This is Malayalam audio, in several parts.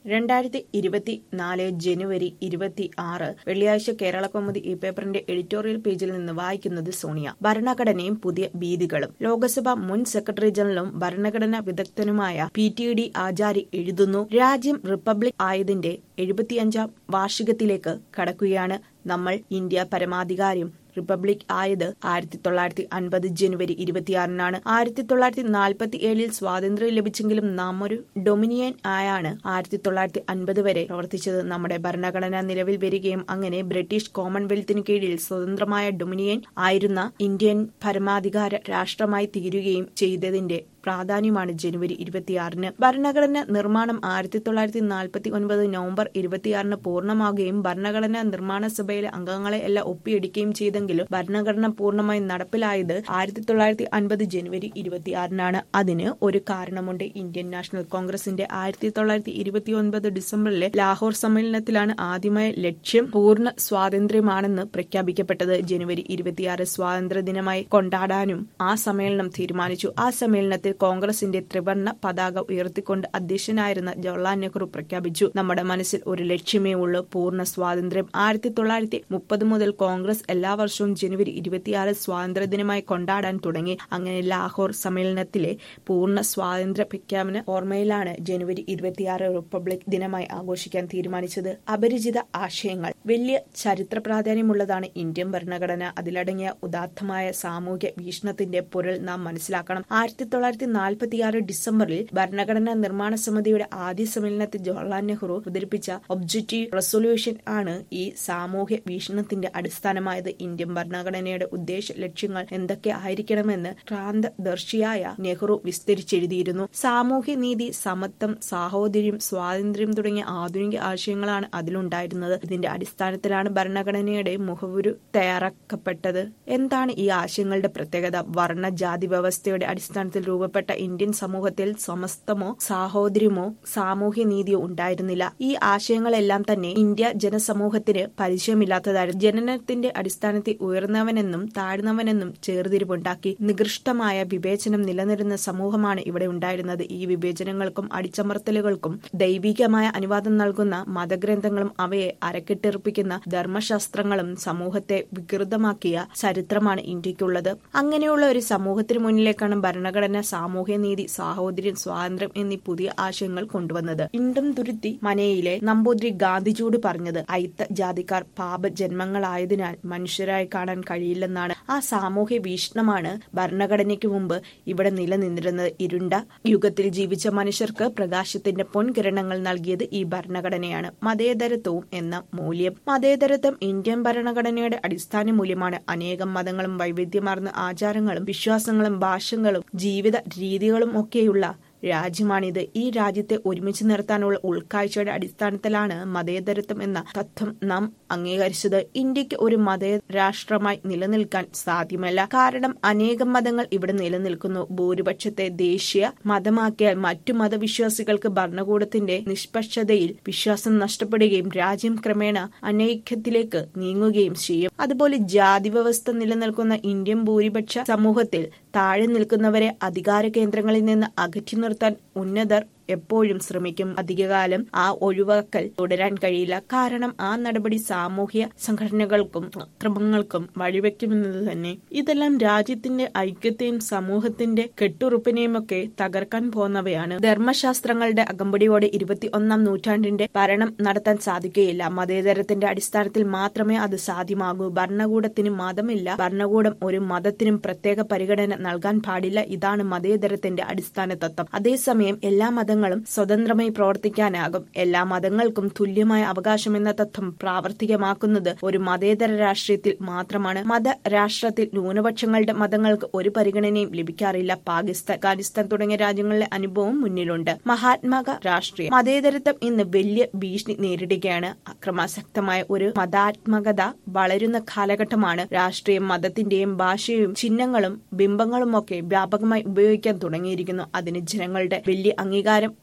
രണ്ടായിരത്തി ഇരുപത്തി നാല് ജനുവരി ഇരുപത്തി ആറ് വെള്ളിയാഴ്ച കേരള കൗമുദി ഈ പേപ്പറിന്റെ എഡിറ്റോറിയൽ പേജിൽ നിന്ന് വായിക്കുന്നത് സോണിയ ഭരണഘടനയും പുതിയ ഭീതികളും ലോക്സഭ മുൻ സെക്രട്ടറി ജനറലും ഭരണഘടനാ വിദഗ്ധനുമായ പി ടി ഡി ആചാരി എഴുതുന്നു രാജ്യം റിപ്പബ്ലിക് ആയതിന്റെ എഴുപത്തിയഞ്ചാം വാർഷികത്തിലേക്ക് കടക്കുകയാണ് നമ്മൾ ഇന്ത്യ പരമാധികാരം റിപ്പബ്ലിക് ആയത് ആയിരത്തി തൊള്ളായിരത്തി അൻപത് ജനുവരി ഇരുപത്തിയാറിനാണ് ആയിരത്തി തൊള്ളായിരത്തി നാൽപ്പത്തി ഏഴിൽ സ്വാതന്ത്ര്യം ലഭിച്ചെങ്കിലും നാം ഒരു ഡൊമിനിയൻ ആയാണ് ആയിരത്തി തൊള്ളായിരത്തി അൻപത് വരെ പ്രവർത്തിച്ചത് നമ്മുടെ ഭരണഘടന നിലവിൽ വരികയും അങ്ങനെ ബ്രിട്ടീഷ് കോമൺവെൽത്തിന് കീഴിൽ സ്വതന്ത്രമായ ഡൊമിനിയൻ ആയിരുന്ന ഇന്ത്യൻ പരമാധികാര രാഷ്ട്രമായി തീരുകയും ചെയ്തതിന്റെ പ്രാധാന്യമാണ് ജനുവരി ഇരുപത്തിയാറിന് ഭരണഘടന നിർമ്മാണം ആയിരത്തി തൊള്ളായിരത്തി നാൽപ്പത്തി ഒൻപത് നവംബർ ഇരുപത്തിയാറിന് പൂർണ്ണമാകുകയും ഭരണഘടനാ നിർമ്മാണ സഭയിലെ അംഗങ്ങളെ എല്ലാം ഒപ്പിയെടുക്കുകയും ചെയ്തെങ്കിലും ഭരണഘടന പൂർണ്ണമായി നടപ്പിലായത് ആയിരത്തി തൊള്ളായിരത്തി അൻപത് ജനുവരി ഇരുപത്തിയാറിനാണ് അതിന് ഒരു കാരണമുണ്ട് ഇന്ത്യൻ നാഷണൽ കോൺഗ്രസിന്റെ ആയിരത്തി തൊള്ളായിരത്തി ഇരുപത്തി ഒൻപത് ഡിസംബറിലെ ലാഹോർ സമ്മേളനത്തിലാണ് ആദ്യമായ ലക്ഷ്യം പൂർണ്ണ സ്വാതന്ത്ര്യമാണെന്ന് പ്രഖ്യാപിക്കപ്പെട്ടത് ജനുവരി ഇരുപത്തിയാറ് സ്വാതന്ത്ര്യ ദിനമായി കൊണ്ടാടാനും ആ സമ്മേളനം തീരുമാനിച്ചു ആ സമ്മേളനത്തിൽ കോൺഗ്രസിന്റെ ത്രിവർണ്ണ പതാക ഉയർത്തിക്കൊണ്ട് അധ്യക്ഷനായിരുന്ന ജവഹർലാൽ നെഹ്റു പ്രഖ്യാപിച്ചു നമ്മുടെ മനസ്സിൽ ഒരു ലക്ഷ്യമേ ഉള്ളൂ പൂർണ്ണ സ്വാതന്ത്ര്യം ആയിരത്തി തൊള്ളായിരത്തി മുപ്പത് മുതൽ കോൺഗ്രസ് എല്ലാ വർഷവും ജനുവരി ഇരുപത്തിയാറ് സ്വാതന്ത്ര്യ ദിനമായി കൊണ്ടാടാൻ തുടങ്ങി അങ്ങനെ ലാഹോർ സമ്മേളനത്തിലെ പൂർണ്ണ സ്വാതന്ത്ര്യ പ്രഖ്യാപന ഓർമ്മയിലാണ് ജനുവരി ഇരുപത്തിയാറ് റിപ്പബ്ലിക് ദിനമായി ആഘോഷിക്കാൻ തീരുമാനിച്ചത് അപരിചിത ആശയങ്ങൾ വലിയ ചരിത്ര പ്രാധാന്യമുള്ളതാണ് ഇന്ത്യൻ ഭരണഘടന അതിലടങ്ങിയ ഉദാത്തമായ സാമൂഹ്യ വീക്ഷണത്തിന്റെ പൊരുൾ നാം മനസ്സിലാക്കണം ആയിരത്തി തൊള്ളായിരത്തി നാൽപ്പത്തിയാറ് ഡിസംബറിൽ ഭരണഘടനാ നിർമ്മാണ സമിതിയുടെ ആദ്യ സമ്മേളനത്തിൽ ജവഹർലാൽ നെഹ്റു അവതരിപ്പിച്ച ഒബ്ജക്റ്റീവ് റെസൊല്യൂഷൻ ആണ് ഈ സാമൂഹ്യ വീക്ഷണത്തിന്റെ അടിസ്ഥാനമായത് ഇന്ത്യൻ ഭരണഘടനയുടെ ഉദ്ദേശ ലക്ഷ്യങ്ങൾ എന്തൊക്കെ ആയിരിക്കണമെന്ന് ക്രാന്തദർശിയായ നെഹ്റു വിസ്തരിച്ചെഴുതിയിരുന്നു സാമൂഹ്യ നീതി സമത്വം സാഹോദര്യം സ്വാതന്ത്ര്യം തുടങ്ങിയ ആധുനിക ആശയങ്ങളാണ് അതിലുണ്ടായിരുന്നത് ഇതിന്റെ അടിസ്ഥാനത്തിലാണ് ഭരണഘടനയുടെ മുഖവുരു തയ്യാറാക്കപ്പെട്ടത് എന്താണ് ഈ ആശയങ്ങളുടെ പ്രത്യേകത വർണ്ണ ജാതി വ്യവസ്ഥയുടെ അടിസ്ഥാനത്തിൽ രൂപപ്പെട്ട ഇന്ത്യൻ സമൂഹത്തിൽ സമസ്തമോ സാഹോദര്യമോ സാമൂഹ്യ നീതിയോ ഉണ്ടായിരുന്നില്ല ഈ ആശയങ്ങളെല്ലാം തന്നെ ഇന്ത്യ ജനസമൂഹത്തിന് പരിചയമില്ലാത്തതായിരുന്നു ജനനത്തിന്റെ അടിസ്ഥാനത്തിൽ ഉയർന്നവനെന്നും താഴ്ന്നവനെന്നും ചേർതിരിവുണ്ടാക്കി നികൃഷ്ടമായ വിവേചനം നിലനിരുന്ന സമൂഹമാണ് ഇവിടെ ഉണ്ടായിരുന്നത് ഈ വിവേചനങ്ങൾക്കും അടിച്ചമർത്തലുകൾക്കും ദൈവികമായ അനുവാദം നൽകുന്ന മതഗ്രന്ഥങ്ങളും അവയെ അരക്കെട്ടിറപ്പിക്കുന്ന ധർമ്മശാസ്ത്രങ്ങളും സമൂഹത്തെ വികൃതമാക്കിയ ചരിത്രമാണ് ഇന്ത്യക്കുള്ളത് അങ്ങനെയുള്ള ഒരു സമൂഹത്തിന് മുന്നിലേക്കാണ് ഭരണഘടന സാമൂഹ്യ നീതി സാഹോദര്യം സ്വാതന്ത്ര്യം എന്നീ പുതിയ ആശയങ്ങൾ കൊണ്ടുവന്നത് ഇണ്ടം തുരുത്തി മനയിലെ നമ്പൂതിരി ഗാന്ധിജിയോട് പറഞ്ഞത് അയിത്ത ജാതിക്കാർ പാപ ജന്മങ്ങളായതിനാൽ മനുഷ്യരായി കാണാൻ കഴിയില്ലെന്നാണ് ആ സാമൂഹ്യ വീക്ഷണമാണ് ഭരണഘടനയ്ക്ക് മുമ്പ് ഇവിടെ നിലനിന്നിരുന്നത് ഇരുണ്ട യുഗത്തിൽ ജീവിച്ച മനുഷ്യർക്ക് പ്രകാശത്തിന്റെ പൊൻകിരണങ്ങൾ നൽകിയത് ഈ ഭരണഘടനയാണ് മതേതരത്വവും എന്ന മൂല്യം മതേതരത്വം ഇന്ത്യൻ ഭരണഘടനയുടെ അടിസ്ഥാന മൂല്യമാണ് അനേകം മതങ്ങളും വൈവിധ്യമാർന്ന ആചാരങ്ങളും വിശ്വാസങ്ങളും ഭാഷകളും ജീവിത രീതികളും ഒക്കെയുള്ള രാജ്യമാണിത് ഈ രാജ്യത്തെ ഒരുമിച്ച് നിർത്താനുള്ള ഉൾക്കാഴ്ചയുടെ അടിസ്ഥാനത്തിലാണ് മതേതരത്വം എന്ന തത്വം നാം അംഗീകരിച്ചത് ഇന്ത്യക്ക് ഒരു മത രാഷ്ട്രമായി നിലനിൽക്കാൻ സാധ്യമല്ല കാരണം അനേകം മതങ്ങൾ ഇവിടെ നിലനിൽക്കുന്നു ഭൂരിപക്ഷത്തെ ദേശീയ മതമാക്കിയാൽ മറ്റു മതവിശ്വാസികൾക്ക് ഭരണകൂടത്തിന്റെ നിഷ്പക്ഷതയിൽ വിശ്വാസം നഷ്ടപ്പെടുകയും രാജ്യം ക്രമേണ അനൈക്യത്തിലേക്ക് നീങ്ങുകയും ചെയ്യും അതുപോലെ ജാതി വ്യവസ്ഥ നിലനിൽക്കുന്ന ഇന്ത്യൻ ഭൂരിപക്ഷ സമൂഹത്തിൽ താഴെ നിൽക്കുന്നവരെ അധികാര കേന്ദ്രങ്ങളിൽ നിന്ന് അകറ്റി നിർത്താൻ ഉന്നതർ എപ്പോഴും ശ്രമിക്കും അധികകാലം ആ ഒഴിവാക്കൽ തുടരാൻ കഴിയില്ല കാരണം ആ നടപടി സാമൂഹ്യ സംഘടനകൾക്കും അക്രമങ്ങൾക്കും വഴിവെക്കുമെന്നത് തന്നെ ഇതെല്ലാം രാജ്യത്തിന്റെ ഐക്യത്തെയും സമൂഹത്തിന്റെ കെട്ടുറുപ്പിനെയും ഒക്കെ തകർക്കാൻ പോകുന്നവയാണ് ധർമ്മശാസ്ത്രങ്ങളുടെ അകമ്പടിയോടെ ഇരുപത്തി ഒന്നാം നൂറ്റാണ്ടിന്റെ ഭരണം നടത്താൻ സാധിക്കുകയില്ല മതേതരത്തിന്റെ അടിസ്ഥാനത്തിൽ മാത്രമേ അത് സാധ്യമാകൂ ഭരണകൂടത്തിന് മതമില്ല ഭരണകൂടം ഒരു മതത്തിനും പ്രത്യേക പരിഗണന നൽകാൻ പാടില്ല ഇതാണ് മതേതരത്തിന്റെ അടിസ്ഥാന തത്വം അതേസമയം എല്ലാ മതങ്ങളും സ്വതന്ത്രമായി പ്രവർത്തിക്കാനാകും എല്ലാ മതങ്ങൾക്കും തുല്യമായ അവകാശം എന്ന തത്വം പ്രാവർത്തികമാക്കുന്നത് ഒരു മതേതര രാഷ്ട്രീയത്തിൽ മാത്രമാണ് മതരാഷ്ട്രത്തിൽ ന്യൂനപക്ഷങ്ങളുടെ മതങ്ങൾക്ക് ഒരു പരിഗണനയും ലഭിക്കാറില്ല പാകിസ്ഥാൻ അഫ്ഗാനിസ്ഥാൻ തുടങ്ങിയ രാജ്യങ്ങളിലെ അനുഭവം മുന്നിലുണ്ട് മഹാത്മക രാഷ്ട്രീയം മതേതരത്വം ഇന്ന് വലിയ ഭീഷണി നേരിടുകയാണ് അക്രമാസക്തമായ ഒരു മതാത്മകത വളരുന്ന കാലഘട്ടമാണ് രാഷ്ട്രീയം മതത്തിന്റെയും ഭാഷയും ചിഹ്നങ്ങളും ബിംബങ്ങളും ഒക്കെ വ്യാപകമായി ഉപയോഗിക്കാൻ തുടങ്ങിയിരിക്കുന്നു അതിന് ജനങ്ങളുടെ വലിയ അംഗീകാരം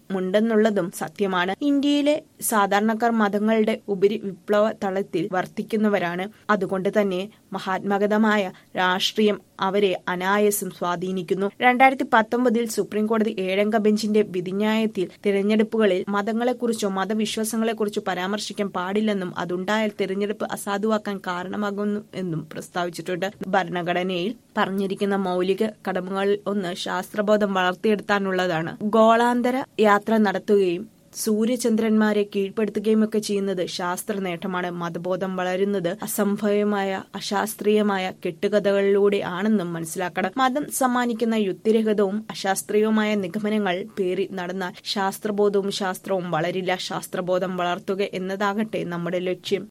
മുണ്ടെന്നുള്ളതും സത്യമാണ് ഇന്ത്യയിലെ സാധാരണക്കാർ മതങ്ങളുടെ ഉപരി വിപ്ലവ തളത്തിൽ വർത്തിക്കുന്നവരാണ് അതുകൊണ്ട് തന്നെ മഹാത്മകതമായ രാഷ്ട്രീയം അവരെ അനായാസം സ്വാധീനിക്കുന്നു രണ്ടായിരത്തി പത്തൊമ്പതിൽ സുപ്രീം കോടതി ഏഴംഗ ബെഞ്ചിന്റെ വിധിന്യായത്തിൽ തിരഞ്ഞെടുപ്പുകളിൽ മതങ്ങളെക്കുറിച്ചോ മതവിശ്വാസങ്ങളെക്കുറിച്ചോ പരാമർശിക്കാൻ പാടില്ലെന്നും അതുണ്ടായാൽ തിരഞ്ഞെടുപ്പ് അസാധുവാക്കാൻ കാരണമാകുന്നു എന്നും പ്രസ്താവിച്ചിട്ടുണ്ട് ഭരണഘടനയിൽ പറഞ്ഞിരിക്കുന്ന മൗലിക കടമകളിൽ ഒന്ന് ശാസ്ത്രബോധം വളർത്തിയെടുത്താനുള്ളതാണ് ഗോളാന്തര യാത്ര നടത്തുകയും സൂര്യചന്ദ്രന്മാരെ കീഴ്പ്പെടുത്തുകയും ഒക്കെ ചെയ്യുന്നത് ശാസ്ത്ര നേട്ടമാണ് മതബോധം വളരുന്നത് അസംഭവ്യമായ അശാസ്ത്രീയമായ കെട്ടുകഥകളിലൂടെ ആണെന്നും മനസ്സിലാക്കണം മതം സമ്മാനിക്കുന്ന യുക്തിരഹിതവും അശാസ്ത്രീയവുമായ നിഗമനങ്ങൾ പേറി നടന്നാൽ ശാസ്ത്രബോധവും ശാസ്ത്രവും വളരില്ല ശാസ്ത്രബോധം വളർത്തുക എന്നതാകട്ടെ നമ്മുടെ ലക്ഷ്യം